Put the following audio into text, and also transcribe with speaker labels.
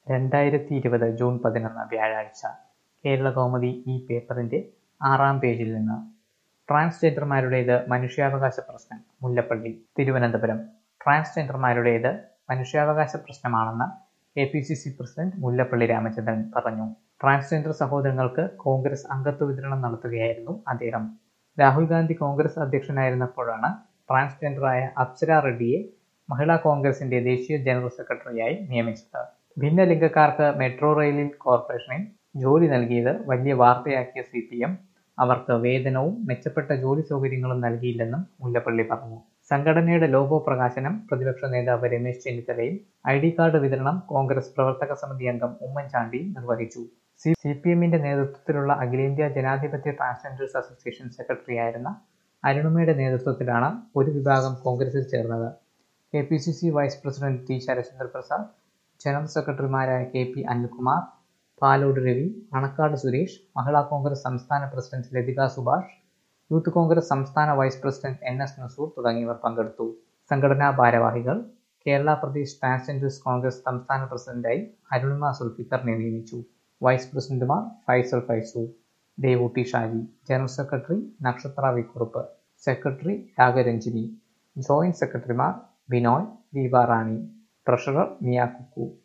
Speaker 1: രണ്ടായിരത്തി ഇരുപത് ജൂൺ പതിനൊന്ന് വ്യാഴാഴ്ച കേരളകൗമുദി ഈ പേപ്പറിന്റെ ആറാം പേജിൽ നിന്ന് ട്രാൻസ്ജെൻഡർമാരുടേത് മനുഷ്യാവകാശ പ്രശ്നം മുല്ലപ്പള്ളി തിരുവനന്തപുരം ട്രാൻസ്ജെൻഡർമാരുടേത് മനുഷ്യാവകാശ പ്രശ്നമാണെന്ന് K P C C president Mullappally Ramachandran പറഞ്ഞു ട്രാൻസ്ജെൻഡർ സഹോദരങ്ങൾക്ക് കോൺഗ്രസ് അംഗത്വ വിതരണം നടത്തുകയായിരുന്നു അദ്ദേഹം രാഹുൽ ഗാന്ധി കോൺഗ്രസ് അധ്യക്ഷനായിരുന്നപ്പോഴാണ് ട്രാൻസ്ജെൻഡറായ അപ്സര റെഡ്ഡിയെ മഹിളാ കോൺഗ്രസിന്റെ ദേശീയ ജനറൽ സെക്രട്ടറിയായി നിയമിച്ചത് ഭിന്നലിംഗക്കാർക്ക് മെട്രോ റെയിലിൽ കോർപ്പറേഷനിൽ ജോലി നൽകിയത് വലിയ വാർത്തയാക്കിയ സി പി എം അവർക്ക് വേതനവും മെച്ചപ്പെട്ട ജോലി സൗകര്യങ്ങളും നൽകിയില്ലെന്നും മുല്ലപ്പള്ളി പറഞ്ഞു സംഘടനയുടെ ലോഗോ പ്രകാശനം പ്രതിപക്ഷ നേതാവ് രമേശ് ചെന്നിത്തലയും ഐ ഡി കാർഡ് വിതരണം കോൺഗ്രസ് പ്രവർത്തക സമിതി അംഗം ഉമ്മൻചാണ്ടി നിർവഹിച്ചു സി സി പി എമ്മിന്റെ നേതൃത്വത്തിലുള്ള അഖിലേന്ത്യാ ജനാധിപത്യ ട്രാൻസ്ജെൻഡേഴ്സ് അസോസിയേഷൻ സെക്രട്ടറിയായിരുന്ന അരുണിമയുടെ നേതൃത്വത്തിലാണ് ഒരു വിഭാഗം കോൺഗ്രസിൽ ചേർന്നത് K P C C vice president T Sarachandra Prasad general സെക്രട്ടറിമാരായ കെ പി അനിൽകുമാർ പാലോട് രവി മണക്കാട് സുരേഷ് മഹിളാ കോൺഗ്രസ് സംസ്ഥാന പ്രസിഡന്റ് ലതിക സുഭാഷ് യൂത്ത് കോൺഗ്രസ് സംസ്ഥാന vice president N S Nasoor തുടങ്ങിയവർ പങ്കെടുത്തു സംഘടനാ ഭാരവാഹികൾ കേരള പ്രദേശ് ട്രാൻസ്ജെൻഡേഴ്സ് കോൺഗ്രസ് സംസ്ഥാന പ്രസിഡന്റായി അരുണിമ സുൽഫിക്കറിനെ നിയമിച്ചു വൈസ് പ്രസിഡന്റുമാർ ഫൈസൽ ഫൈസു ദേവൂട്ടി ഷാജി ജനറൽ സെക്രട്ടറി നക്ഷത്ര വിക്കുറുപ്പ് സെക്രട്ടറി രാഗരഞ്ജിനി ജോയിന്റ് സെക്രട്ടറിമാർ ബിനോയ് ദീപ റാണി ട്രഷറർ മിയ കുക്കു